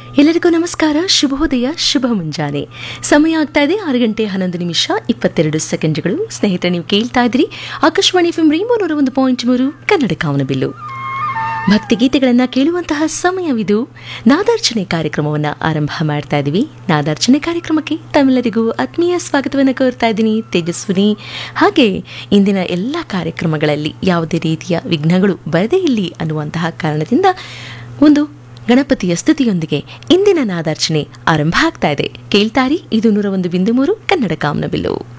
ಎಲ್ಲರಿಗೂ ನಮಸ್ಕಾರ ಶುಭೋದಯ ಶುಭ ಮುಂಜಾನೆ ಸಮಯ ಆಗ್ತಾ ಇದೆ ಆರು ಗಂಟೆ ಹನ್ನೊಂದು ನಿಮಿಷ ಇಪ್ಪತ್ತೆರಡು ಸೆಕೆಂಡ್ಗಳು ಸ್ನೇಹಿತರೆ ನೀವು ಕೇಳ್ತಾ ಇದ್ದೀರಿ ಆಕಾಶವಾಣಿ ಎಫ್ ರೀಮೋ ನೂರ ಒಂದು ಪಾಯಿಂಟ್ ಮೂರು ಕನ್ನಡ ಕಾವನಬಿಲ್ಲು ಭಕ್ತಿಗೀತೆಗಳನ್ನು ಕೇಳುವಂತಹ ಸಮಯವಿದು ನಾದಾರ್ಚನೆ ಕಾರ್ಯಕ್ರಮವನ್ನು ಆರಂಭ ಮಾಡ್ತಾ ಇದ್ದೀವಿ ನಾದಾರ್ಚನೆ ಕಾರ್ಯಕ್ರಮಕ್ಕೆ ತಮ್ಮೆಲ್ಲರಿಗೂ ಆತ್ಮೀಯ ಸ್ವಾಗತವನ್ನು ಕೋರ್ತಾ ಇದ್ದೀನಿ ತೇಜಸ್ವಿನಿ ಹಾಗೆ ಇಂದಿನ ಎಲ್ಲ ಕಾರ್ಯಕ್ರಮಗಳಲ್ಲಿ ಯಾವುದೇ ರೀತಿಯ ವಿಘ್ನಗಳು ಬರದೇ ಇಲ್ಲಿ ಅನ್ನುವಂತಹ ಕಾರಣದಿಂದ ಒಂದು ಗಣಪತಿಯ ಸ್ತುತಿಯೊಂದಿಗೆ ಇಂದಿನ ನಾದಾರ್ಚನೆ ಆರಂಭ ಆಗ್ತಾ ಇದೆ ಕೇಳ್ತಾರಿ ಇದು ನೂರ ಒಂದು ಬಿಂದು ಮೂರು ಕನ್ನಡ ಕಾಮನಬಿಲ್ಲು